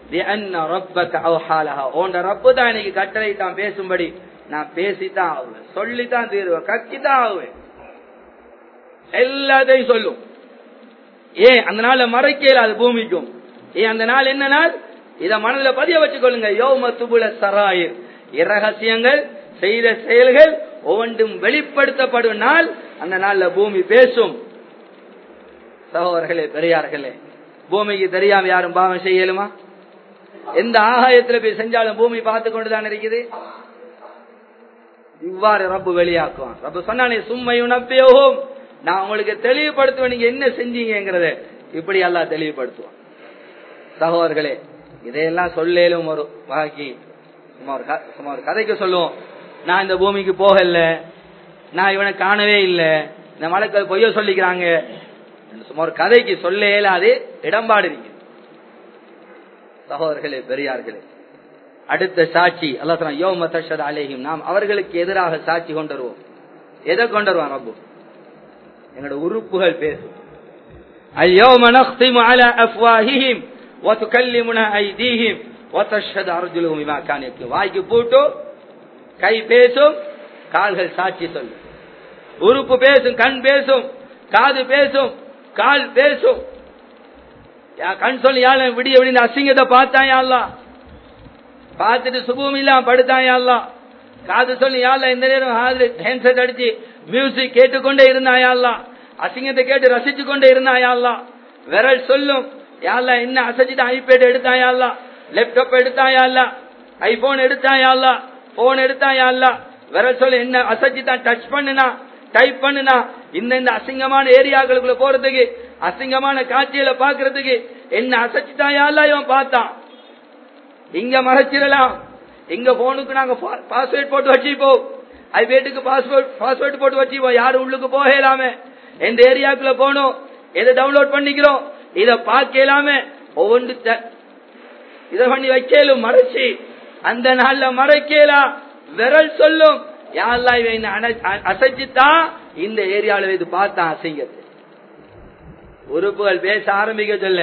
[SPEAKER 1] உண்ட ரப்பு தான் இன்னைக்கு கட்டளை தான் பேசும்படி நான் பேசித்தான் ஆகுவேன் சொல்லித்தான் தீருவேன் கக்கித்தான் ஆகுவேன் எல்லாத்தையும் சொல்லும் ஏன் அந்த நாள்ல மறைக்கல அது பூமிக்கும் ஏன் அந்த நாள் என்ன நாள் இத மனதில் பதிய வச்சுக்கொள்ளுங்க யோம துபுல சராயிர் இரகசியங்கள் செய்த செயல்கள் ஒவ்வொன்றும் வெளிப்படுத்தப்படும் நாள் அந்த நாள்ல பூமி பேசும் சகோதரர்களே பெரியார்களே பூமிக்கு தெரியாம யாரும் பாவம் செய்யலுமா எந்த ஆகாயத்துல போய் செஞ்சாலும் பூமி பார்த்து கொண்டுதான் இருக்குது இவ்வாறு ரப்பு வெளியாக்குவான் ரப்பு சொன்னானே சும்மை உணப்பேவும் நான் உங்களுக்கு தெளிவுபடுத்துவேன் நீங்க என்ன செஞ்சீங்கிறத இப்படி எல்லாம் தெளிவுபடுத்துவான் சகோதரர்களே இதையெல்லாம் சொல்லேலும் ஒரு பாக்கி சும்மா ஒரு சும்மா ஒரு கதைக்கு சொல்லுவோம் நான் இந்த பூமிக்கு போகல நான் இவனை காணவே இல்லை இந்த மலைக்கள் பொய்ய சொல்லிக்கிறாங்க சும்மா ஒரு கதைக்கு சொல்ல இயலாது இடம்பாடு இருக்கு சகோதரர்களே பெரியார்களே அடுத்த சாட்சி அல்லா யோம தஷத் அலேஹிம் நாம் அவர்களுக்கு எதிராக சாட்சி கொண்டு வருவோம் எதை கொண்டு வருவான் ரப்பு எங்களோட உறுப்புகள் பேசும் اليوم نختم على أفواههم وتكلمنا أيديهم وتشهد أرجلهم بما كانوا يكتبون வாய்க்கு போட்டு கை பேசும் கால்கள் சாட்சி சொல்லும் உறுப்பு பேசும் கண் பேசும் காது பேசும் கால் பேசும் கண் சொல்லி யாழ விடிய விடிய அசிங்கத்தை பார்த்தான் யாழ்லா பார்த்துட்டு சுபம் இல்லாம படுத்தான் யாழ்லா காது சொல்லி யாழ்ல இந்த நேரம் ஹேண்ட்செட் அடிச்சு மியூசிக் கேட்டுக்கொண்டே இருந்தான் யாழ்லா அசிங்கத்தை கேட்டு ரசிச்சு கொண்டே இருந்தான் யாழ்லா விரல் சொல்லும் யாழ்லா என்ன அசைச்சிட்டு ஐபேட் எடுத்தான் யாழ்லா லேப்டாப் எடுத்தான் யாழ்லா ஐபோன் எடுத்தான் யாழ்லா போன் எடுத்தான் யாழ்லா விரல் சொல்லு என்ன அசைச்சிட்டான் டச் பண்ணுனா டைப் பண்ணுனா இந்த இந்த அசிங்கமான ஏரியாக்களுக்குள்ள போறதுக்கு அசிங்கமான காட்சிகளை பாக்குறதுக்கு என்ன அசைச்சுட்டான் யாழ்லா இவன் பார்த்தான் இங்க மறைச்சிடலாம் எங்க போனுக்கு நாங்க பாஸ்வேர்ட் போட்டு வச்சுப்போம் ஐபேட்டுக்கு பாஸ்வேர்ட் பாஸ்வேர்ட் போட்டு வச்சுப்போம் யாரும் உள்ளுக்கு போகலாமே எந்த ஏரியாக்குள்ள போனோம் எதை டவுன்லோட் பண்ணிக்கிறோம் இத பார்க்கலாமே ஒவ்வொன்று இத பண்ணி வைக்கலும் மறைச்சு அந்த நாள்ல மறைக்கலாம் விரல் சொல்லும் யாரெல்லாம் இவன் அசைச்சுதான் இந்த ஏரியாவில் இது பார்த்தான் அசிங்கத்தை உறுப்புகள் பேச ஆரம்பிக்க சொல்ல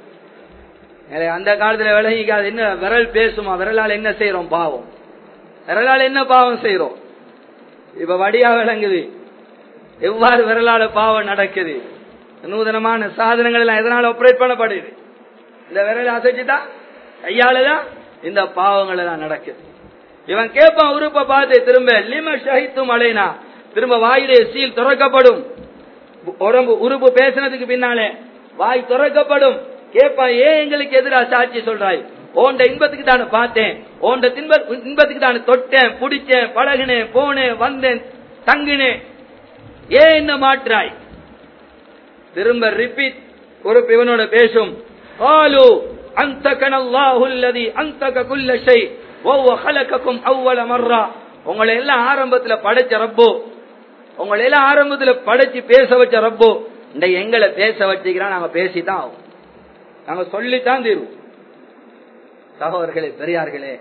[SPEAKER 1] அந்த காலத்துல விலகிக்காது என்ன விரல் பேசுமா விரலால் என்ன செய்யறோம் பாவம் விரலால் என்ன பாவம் செய்யறோம் இப்ப வடியா விளங்குது எவ்வாறு விரலால பாவம் நடக்குது நூதனமான சாதனங்கள் எல்லாம் எதனால ஆப்ரேட் பண்ணப்படுது இந்த விரல் அசைச்சுட்டா கையாலதான் இந்த பாவங்கள் எல்லாம் நடக்குது இவன் கேட்பான் உறுப்பை பார்த்து திரும்ப லிம ஷஹித்தும் அலைனா திரும்ப வாயிலே சீல் திறக்கப்படும் உடம்பு உறுப்பு பேசினதுக்கு பின்னாலே வாய் திறக்கப்படும் கேட்பான் ஏன் எங்களுக்கு எதிராக சாட்சி சொல்றாய் ஓண்ட இன்பத்துக்கு தானே பார்த்தேன் ஓண்ட தின்ப இன்பத்துக்கு தானே தொட்டேன் பிடிச்சேன் பழகினேன் போனேன் வந்தேன் தங்கினேன் ஏன் என்ன மாற்றாய் திரும்ப ரிப்பீட் உறுப்பு இவனோட பேசும் காலு அந்த கனல்லாஹுல்லதி அந்த குல்ல ஷை ஒவ்வொ ஹலக்கக்கும் அவ்வள மர்ரா உங்களை எல்லாம் ஆரம்பத்துல படைச்ச ரப்போ உங்களை எல்லாம் ஆரம்பத்துல படைச்சு பேச வச்ச ரப்போ இந்த எங்களை பேச வச்சுக்கிறான் நாங்க பேசித்தான் ஆகும் நாங்க சொல்லித்தான் தீர்வோம் சகோதரர்களே பெரியார்களே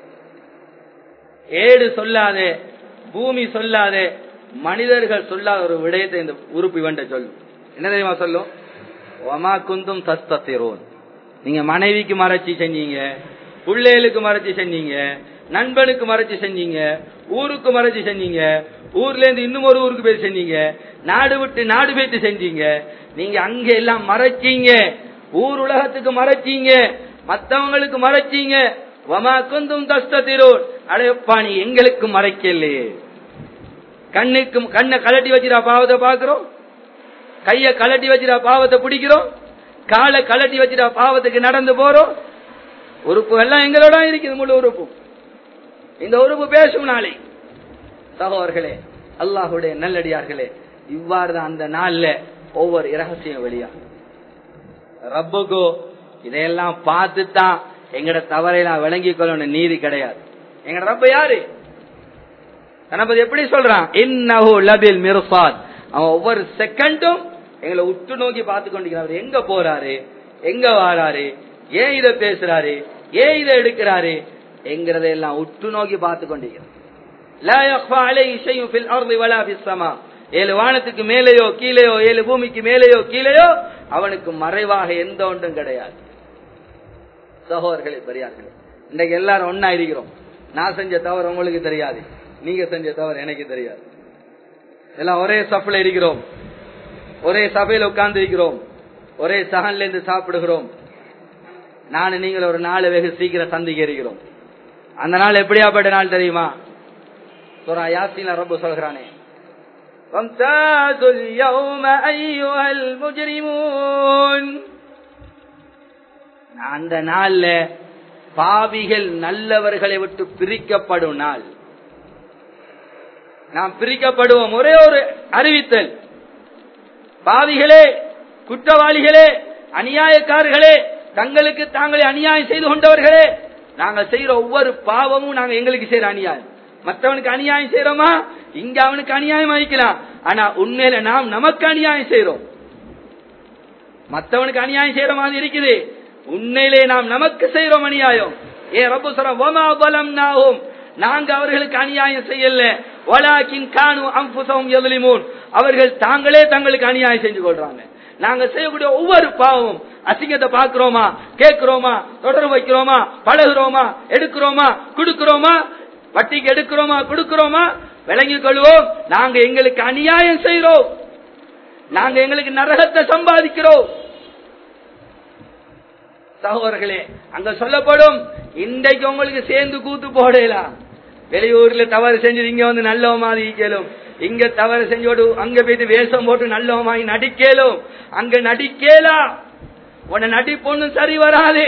[SPEAKER 1] ஏடு சொல்லாதே பூமி சொல்லாதே மனிதர்கள் சொல்லாத ஒரு விடயத்தை இந்த உறுப்பு இவன்ட்ட சொல்லும் என்ன தெரியுமா சொல்லும் ஒமா குந்தும் தஸ்தத்திரோன் நீங்க மனைவிக்கு மறைச்சி செஞ்சீங்க பிள்ளைகளுக்கு மறைச்சி செஞ்சீங்க நண்பனுக்கு மறைச்சி செஞ்சீங்க ஊருக்கு மறைச்சி செஞ்சீங்க ஊர்ல இருந்து இன்னும் ஒரு ஊருக்கு போய் செஞ்சீங்க நாடு விட்டு நாடு போயிட்டு செஞ்சீங்க நீங்க அங்க எல்லாம் மறைச்சீங்க ஊர் உலகத்துக்கு மறைச்சீங்க மத்தவங்களுக்கு மறைச்சீங்க வமா குந்தும் தஸ்தத்திரோன் அடையப்பா நீ எங்களுக்கு மறைக்கலையே கண்ணுக்கு கண்ணை கலட்டி வச்சிரா பாவத்தை பாக்குறோம் கைய கலட்டி வச்சிரா பாவத்தை பிடிக்கிறோம் காலை கலட்டி வச்சிரா பாவத்துக்கு நடந்து போறோம் உறுப்பு எல்லாம் எங்களோட இருக்குது முழு உறுப்பு இந்த உறுப்பு பேசும் நாளை சகோதர்களே அல்லாஹுடைய நல்லடியார்களே இவ்வாறு தான் அந்த நாள்ல ஒவ்வொரு இரகசியம் வெளியா ரப்புக்கோ இதையெல்லாம் பார்த்து தான் எங்கட தவறையெல்லாம் விளங்கிக் கொள்ளணும் நீதி கிடையாது எங்கட ரப்ப யாரு தனபதி எப்படி சொல்றான் இன்னஹு லபில் மிர்சாத் அவன் ஒவ்வொரு செகண்டும் எங்களை உற்று நோக்கி பார்த்து கொண்டிருக்கிறார் எங்க போறாரு எங்க வாராரு ஏன் இதை பேசுறாரு ஏன் இதை எடுக்கிறாரு என்கிறதையெல்லாம் உற்று நோக்கி பார்த்து கொண்டிருக்கிறார் لا يخفى عليه شيء في الارض ولا في السماء ஏழு வானத்துக்கு மேலேயோ கீழேயோ ஏழு பூமிக்கு மேலேயோ கீழேயோ அவனுக்கு மறைவாக எந்த ஒன்றும் கிடையாது சகோதரர்களே பெரியார்களே இன்றைக்கு எல்லாரும் ஒன்னா இருக்கிறோம் நான் செஞ்ச தவறு உங்களுக்கு தெரியாது நீங்க செஞ்ச தவறு எனக்கு தெரியாது எல்லாம் ஒரே சஃப்ல இருக்கிறோம் ஒரே சபையில உட்கார்ந்து இருக்கிறோம் ஒரே சகன்ல இருந்து சாப்பிடுகிறோம் நானும் நீங்கள் ஒரு நாலு வெகு சீக்கிரம் சந்திக்க இருக்கிறோம் அந்த நாள் எப்படியாப்பட்ட நாள் தெரியுமா சுரா யாசின ரப்பு சொல்கிறானே وامتازوا اليوم أيها المجرمون அந்த நாள்ல பாவிகள் நல்லவர்களை விட்டு பிரிக்கப்படும் நாள் நாம் பிரிக்கப்படுவோம் ஒரே ஒரு அறிவித்தல் பாவிகளே குற்றவாளிகளே அநியாயக்காரர்களே தங்களுக்கு தாங்களே அநியாயம் செய்து கொண்டவர்களே நாங்கள் செய்யற ஒவ்வொரு பாவமும் நாங்க எங்களுக்கு செய்யற அநியாயம் மற்றவனுக்கு அநியாயம் செய்யறோமா இங்க அவனுக்கு அநியாயம் ஆயிக்கலாம் ஆனா உண்மையில நாம் நமக்கு அநியாயம் செய்யறோம் மற்றவனுக்கு அநியாயம் செய்யற மாதிரி இருக்குது உண்மையிலே நாம் நமக்கு செய்யறோம் அநியாயம் ஏ ரப்பு சொல்றோம் நாகும் நாங்க அவர்களுக்கு அநியாயம் செய்யல வலாக்கின் கானு அம்புசம் எதிலிமூன் அவர்கள் தாங்களே தங்களுக்கு அநியாயம் செஞ்சு கொள்றாங்க நாங்க செய்யக்கூடிய ஒவ்வொரு பாவமும் அசிங்கத்தை பாக்குறோமா கேட்கிறோமா தொடர்பு வைக்கிறோமா பழகுறோமா எடுக்கிறோமா கொடுக்கிறோமா வட்டிக்கு எடுக்கிறோமா கொடுக்கிறோமா விளங்கிக் கொள்வோம் நாங்க எங்களுக்கு அநியாயம் செய்யறோம் நாங்க எங்களுக்கு நரகத்தை சம்பாதிக்கிறோம் சகோதரர்களே அங்க சொல்லப்படும் இன்றைக்கு உங்களுக்கு சேர்ந்து கூத்து போடலாம் வெளியூர்ல தவறு செஞ்சு இங்க வந்து நல்ல மாதிரி கேளும் இங்க தவறு செஞ்சோடு அங்க போயிட்டு வேஷம் போட்டு நல்லவமாகி நடிக்கலும் அங்க நடிக்கலா உன்னை நடிப்பொண்ணு சரி வராது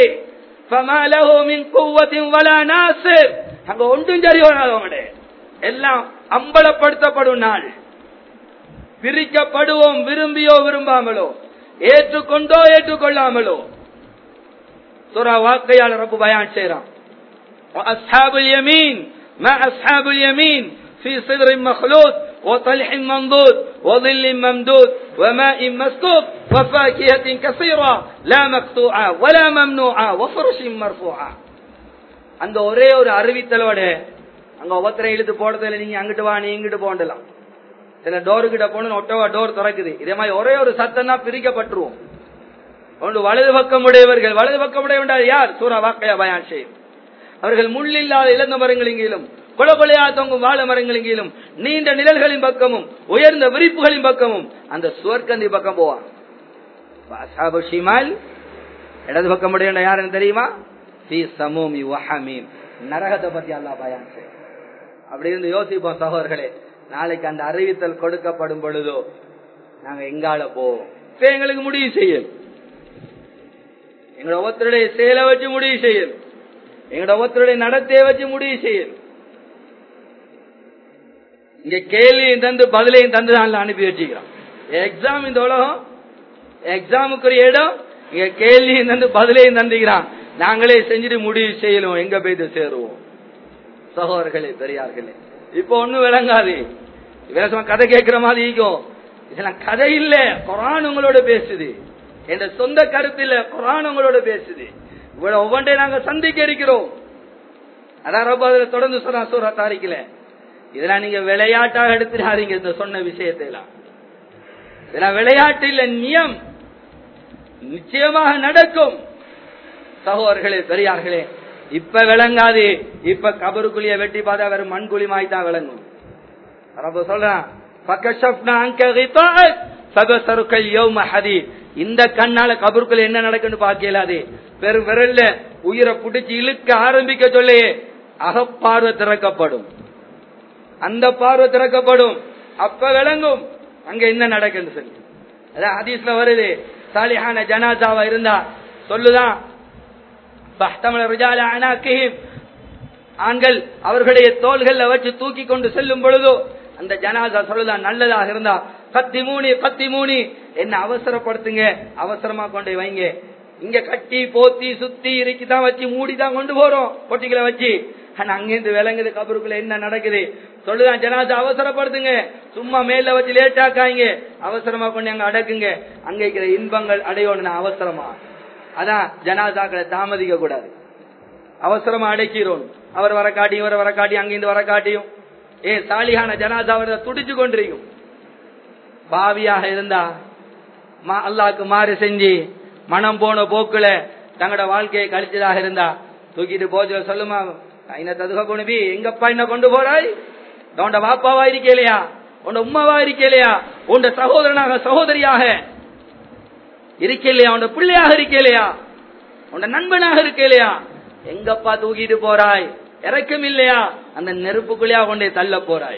[SPEAKER 1] அங்க ஒன்றும் சரி வராது எல்லாம் அம்பலப்படுத்தப்படும் நாள் பிரிக்கப்படுவோம் விரும்பியோ விரும்பாமலோ ஏற்றுக்கொண்டோ ஏற்றுக்கொள்ளாமலோ சுரா வாக்கையாளர் ரப்பு பயான் செய்யறான் أصحاب اليمين ما أصحاب اليمين في صدر مخلوط وطلح منضود وظل ممدود وماء مسكوب وفاكهة كثيرة لا مقطوعة ولا ممنوعة وفرش مرفوعة அந்த ஒரே ஒரு அறிவித்தலோட அங்க ஒவ்வொருத்தரை இழுத்து போடுறதுல நீங்க அங்கிட்டு வா நீ இங்கிட்டு போண்டலாம் சில டோரு கிட்ட போன ஒட்டவா டோர் திறக்குது இதே மாதிரி ஒரே ஒரு சத்தம் தான் பிரிக்கப்பட்டுருவோம் ஒன்று வலது பக்கம் உடையவர்கள் வலது பக்கம் உடையவர்கள் யார் சூரா வாக்கையா பயான் செய்யும் அவர்கள் முள்ளில்லாத இழந்த மரங்களிலும் கொலகொலையா தொங்கும் வாழ மரங்களிலும் நீண்ட நிழல்களின் பக்கமும் உயர்ந்த விரிப்புகளின் பக்கமும் அந்த சுவர்க்கந்தி பக்கம் போவான் இடது பக்கம் உடைய யாருன்னு தெரியுமா நரகத்தை பத்தி அல்லா பயான் அப்படி இருந்து யோசிப்போம் சகோதரர்களே நாளைக்கு அந்த அறிவித்தல் கொடுக்கப்படும் பொழுதோ நாங்க எங்கால போவோம் எங்களுக்கு முடிவு செய்யும் எங்களோட ஒவ்வொருத்தருடைய செயலை வச்சு முடிவு செய்யும் எங்களோட ஒவ்வொருத்தருடைய நடத்தையை வச்சு முடிவு செய்யும் இங்க கேள்வியும் தந்து பதிலையும் தந்து தான் அனுப்பி வச்சுக்கிறோம் எக்ஸாம் இந்த உலகம் எக்ஸாமுக்குரிய இடம் இங்க கேள்வியும் தந்து பதிலையும் தந்துக்கிறான் நாங்களே செஞ்சுட்டு முடிவு செய்யலும் எங்க போயிட்டு சேருவோம் சகோதரர்களே பெரியார்களே இப்ப ஒண்ணும் விளங்காது இவன் கதை கேட்கிற மாதிரி இருக்கும் இதெல்லாம் கதை இல்ல குரான் உங்களோட பேசுது என்ற சொந்த கருத்து இல்ல குரான் உங்களோட பேசுது இவ்வளவு ஒவ்வொன்றை நாங்க சந்திக்க இருக்கிறோம் அதான் ரொம்ப அதுல தொடர்ந்து சொன்னா சூரா தாரிக்கல இதெல்லாம் நீங்க விளையாட்டாக எடுத்துடாதீங்க இந்த சொன்ன விஷயத்தை எல்லாம் இதெல்லாம் விளையாட்டு இல்ல நியம் நிச்சயமாக நடக்கும் சகோதரர்களே பெரியார்களே இப்ப விளங்காது இப்ப கபருக்குழிய வெட்டி பார்த்தா வெறும் மண்குழி மாதிரி தான் விளங்கும் ரப்ப சொல்றான் இந்த கண்ணால கபருக்குள்ள என்ன நடக்குன்னு பாக்கலாது பெரும் விரல்ல உயிரை புடிச்சு இழுக்க ஆரம்பிக்க சொல்லே அகப்பார்வை திறக்கப்படும் அந்த பார்வை திறக்கப்படும் அப்ப விளங்கும் அங்க என்ன நடக்குன்னு சொல்லி அதான் ஹதீஸ்ல வருது சாலிஹான ஜனாசாவா இருந்தா சொல்லுதான் ஆண்கள் அவர்களுடைய தோள்கள்ல வச்சு தூக்கி கொண்டு செல்லும் பொழுதோ அந்த ஜனாசா சொல்லுதான் நல்லதாக இருந்தா கத்தி மூணி கத்தி மூணி என்ன அவசரப்படுத்துங்க அவசரமா கொண்டு வைங்க இங்க கட்டி போத்தி சுத்தி இறுக்கிதான் வச்சு மூடிதான் கொண்டு போறோம் பொட்டிகளை வச்சு ஆனா அங்கிருந்து விளங்குது கபருக்குள்ள என்ன நடக்குது சொல்லுதான் ஜனாசா அவசரப்படுத்துங்க சும்மா மேல வச்சு லேட்டாக்காங்க அவசரமா கொண்டு அங்க அடக்குங்க அங்க இருக்கிற இன்பங்கள் அடையணும் அவசரமா அதான் ஜனாசாக்களை தாமதிக்க கூடாது அவசரமா அடைக்கிறோம் அவர் வர காட்டியும் இவர் வர காட்டியும் அங்கிருந்து வர காட்டியும் ஏ சாலியான ஜனாசா அவரை துடிச்சு கொண்டிருக்கும் பாவியாக இருந்தா மா- அல்லாஹ்க்கு மாறு செஞ்சு மனம் போன போக்குல தங்களோட வாழ்க்கையை கழிச்சதாக இருந்தா தூக்கிட்டு போச்சு சொல்லுமா என்ன ததுக குணுபி எங்கப்பா என்ன கொண்டு போறாய் உண்ட பாப்பாவா இருக்கலையா உண்ட உம்மாவா இருக்கலையா உண்ட சகோதரனாக சகோதரியாக இருக்கலையா உண்ட பிள்ளையாக இருக்கலையா உண்ட நண்பனாக இருக்கலையா எங்கப்பா தூக்கிட்டு போறாய் இறக்கம் இல்லையா அந்த நெருப்புக்குள்ளேயா கொண்டே தள்ள போறாய்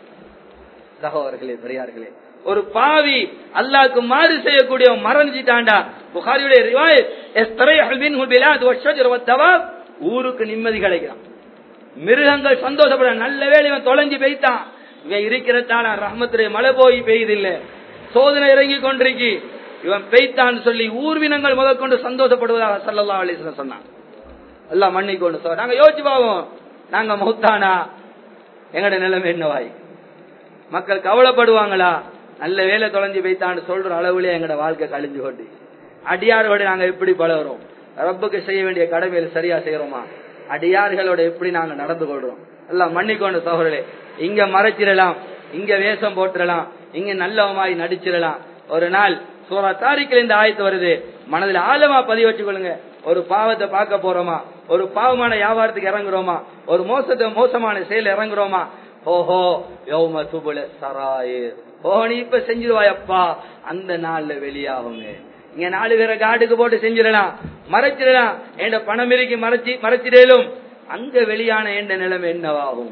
[SPEAKER 1] சகோதரர்களே பெரியார்களே ஒரு பாவி அல்லாஹ்க்கு மாறு செய்யக்கூடிய மரணிச்சிட்டாண்டா புகாரியுடைய ரிவாயத் எஸ்தரைஹல் மின்ஹு பிலாத் வஷ்ஷஜர் வத்தவாப் ஊருக்கு நிம்மதி கிடைக்கிறான் மிருகங்கள் சந்தோஷப்பட நல்ல வேளை இவன் தொலைஞ்சு பெய்தான் இவன் இருக்கிறதால ரஹமத்துடைய மழை போய் பெய்யுதில்ல சோதனை இறங்கி கொண்டிருக்கு இவன் பெய்தான் சொல்லி ஊர்வினங்கள் முதற்கொண்டு சந்தோஷப்படுவதாக சல்லல்லா அலிஸ்லாம் சொன்னான் எல்லாம் மன்னிக்கொண்டு சொல் நாங்க யோசிச்சு பாவோம் நாங்க மௌத்தானா எங்கட நிலைமை என்னவாய் மக்கள் கவலைப்படுவாங்களா நல்ல வேலை தொலைஞ்சு வைத்தான்னு சொல்ற அளவுல எங்கட வாழ்க்கை கழிஞ்சு கொண்டு அடியாரோட நாங்க எப்படி பழகுறோம் ரப்புக்கு செய்ய வேண்டிய கடமையில் சரியா செய்யறோமா அடியார்களோட எப்படி நாங்க நடந்து கொள்றோம் எல்லாம் மன்னிக்கொண்டு சோழர்களே இங்க மறைச்சிடலாம் இங்க வேஷம் போட்டுடலாம் இங்க நல்லவமாய் நடிச்சிடலாம் ஒரு நாள் சூரா தாரிக்கில் இந்த ஆயத்து வருது மனதில் ஆழமா பதிவு வச்சுக்கொள்ளுங்க ஒரு பாவத்தை பார்க்க போறோமா ஒரு பாவமான வியாபாரத்துக்கு இறங்குறோமா ஒரு மோசத்தை மோசமான செயல் இறங்குறோமா ஓஹோ யௌம துபுல சராயே ஓ நீ இப்ப செஞ்சிருவாயப்பா அந்த நாள்ல வெளியாகுங்க இங்க நாலு பேரை காட்டுக்கு போட்டு செஞ்சிடலாம் மறைச்சிடலாம் என் பணம் இருக்கு மறைச்சி மறைச்சிடலும் அங்க வெளியான என்ற நிலைமை என்னவாகும்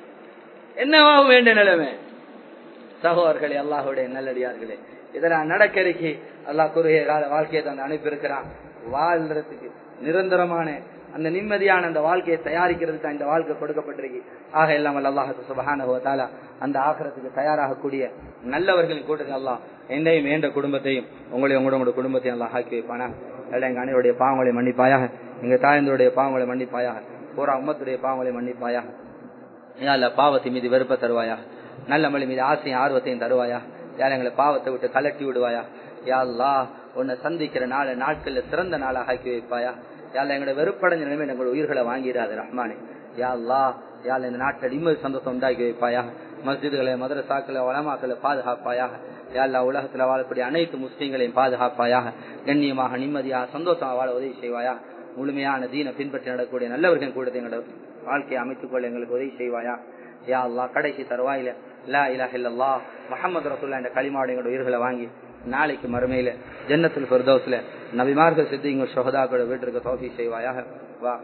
[SPEAKER 1] என்னவாகும் என்ற நிலைமை சகோதரர்களே அல்லாஹுடைய நல்லடியார்களே இதெல்லாம் நடக்கிறதுக்கு அல்லாஹ் குறுகிய கால வாழ்க்கையை தந்து அனுப்பியிருக்கிறான் வாழ்றதுக்கு நிரந்தரமான அந்த நிம்மதியான அந்த வாழ்க்கையை தயாரிக்கிறதுக்கு தான் இந்த வாழ்க்கை கொடுக்கப்பட்டிருக்கு ஆக எல்லாம் அல்லாஹு சுபஹானஹுவத்தாலா அந்த ஆகிறதுக்கு தயாராகக்கூடிய நல்லவர்களின் கூட்டத்தில் அல்லாஹ் என்னையும் என்ற குடும்பத்தையும் உங்களையும் உங்களோட உங்களோட குடும்பத்தையும் எல்லாம் ஆக்கி வைப்பானா எல்லாம் எங்க அனைவருடைய பாவங்களை மன்னிப்பாயாக எங்க தாயந்தருடைய பாவங்களை மன்னிப்பாயாக பூரா உம்மத்துடைய பாவங்களை மன்னிப்பாயாக யாழ்ல பாவத்தை மீது வெறுப்ப தருவாயா நல்ல மொழி மீது ஆசையும் ஆர்வத்தையும் தருவாயா யார் எங்களை பாவத்தை விட்டு கலட்டி விடுவாயா யாழ்லா உன்னை சந்திக்கிற நாளை நாட்கள்ல சிறந்த நாளாக ஆக்கி வைப்பாயா யாழ் எங்களோட வெறுப்படைஞ்ச நிலைமை எங்களோட உயிர்களை வாங்கிடாது ரஹ்மானே யாழ்லா யாழ் இந்த நாட்டில் நிம்மதி சந்தோஷம் உண்டாக்கி வைப்பாயா மஸ்ஜிதுகளை மதரசாக்களை வளமாக்களை பாதுகாப்பாயாக யாழ்லா உலகத்துல வாழக்கூடிய அனைத்து முஸ்லீம்களையும் பாதுகாப்பாயாக கண்ணியமாக நிம்மதியாக சந்தோஷமாக வாழ உதவி செய்வாயா முழுமையான தீனை பின்பற்றி நடக்கக்கூடிய நல்லவர்கள் கூட எங்களோட வாழ்க்கையை அமைத்துக் கொள்ள எங்களுக்கு உதவி செய்வாயா யா அல்லா கடைசி தருவாயில லா இலாஹ இல்லல்லா முஹம்மது ரசூல்லா என்ற களிமாவோட எங்களோட உயிர்களை வாங்கி நாளைக்கு மறுமையில ஜன்னத்துல் ஃபிர்தௌஸ்ல நபிமார்கள் சித்திங்க ஷஹதாக்களோட வீட்டிற்கு தௌஃபீக் செய்வாயாக வா